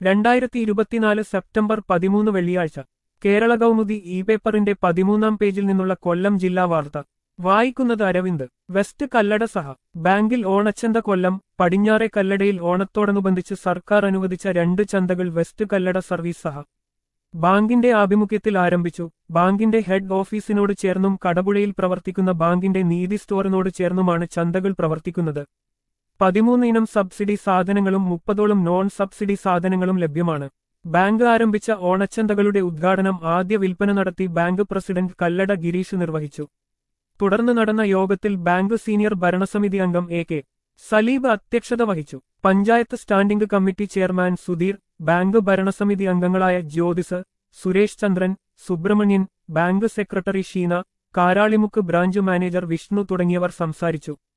രണ്ടായിരത്തി ഇരുപത്തിനാല് സെപ്റ്റംബർ പതിമൂന്ന് വെള്ളിയാഴ്ച കേരള കൗമുദി ഇ പേപ്പറിന്റെ പതിമൂന്നാം പേജിൽ നിന്നുള്ള കൊല്ലം ജില്ലാ വാർത്ത വായിക്കുന്നത് അരവിന്ദ് വെസ്റ്റ് കല്ലട സഹ ബാങ്കിൽ ഓണച്ചന്ത കൊല്ലം പടിഞ്ഞാറെ കല്ലടയിൽ ഓണത്തോടനുബന്ധിച്ച് സർക്കാർ അനുവദിച്ച രണ്ട് ചന്തകൾ വെസ്റ്റ് കല്ലട സർവീസ് സഹ ബാങ്കിന്റെ ആഭിമുഖ്യത്തിൽ ആരംഭിച്ചു ബാങ്കിന്റെ ഹെഡ് ഓഫീസിനോട് ചേർന്നും കടപുഴയിൽ പ്രവർത്തിക്കുന്ന ബാങ്കിന്റെ നീതി സ്റ്റോറിനോട് ചേർന്നുമാണ് ചന്തകൾ പ്രവർത്തിക്കുന്നത് പതിമൂന്ന് ഇനം സബ്സിഡി സാധനങ്ങളും മുപ്പതോളം നോൺ സബ്സിഡി സാധനങ്ങളും ലഭ്യമാണ് ബാങ്ക് ആരംഭിച്ച ഓണച്ചന്തകളുടെ ഉദ്ഘാടനം ആദ്യ വിൽപ്പന നടത്തി ബാങ്ക് പ്രസിഡന്റ് കല്ലട ഗിരീഷ് നിർവഹിച്ചു തുടർന്ന് നടന്ന യോഗത്തിൽ ബാങ്ക് സീനിയർ ഭരണസമിതി അംഗം എ കെ സലീബ് അധ്യക്ഷത വഹിച്ചു panchayat standing committee chairman Sudheer bank ഭരണസമിതി അംഗങ്ങളായ Jyothis Suresh Chandran Subramanian bank secretary Sheena Karalimukku branch manager Vishnu തുടങ്ങിയവർ സംസാരിച്ചു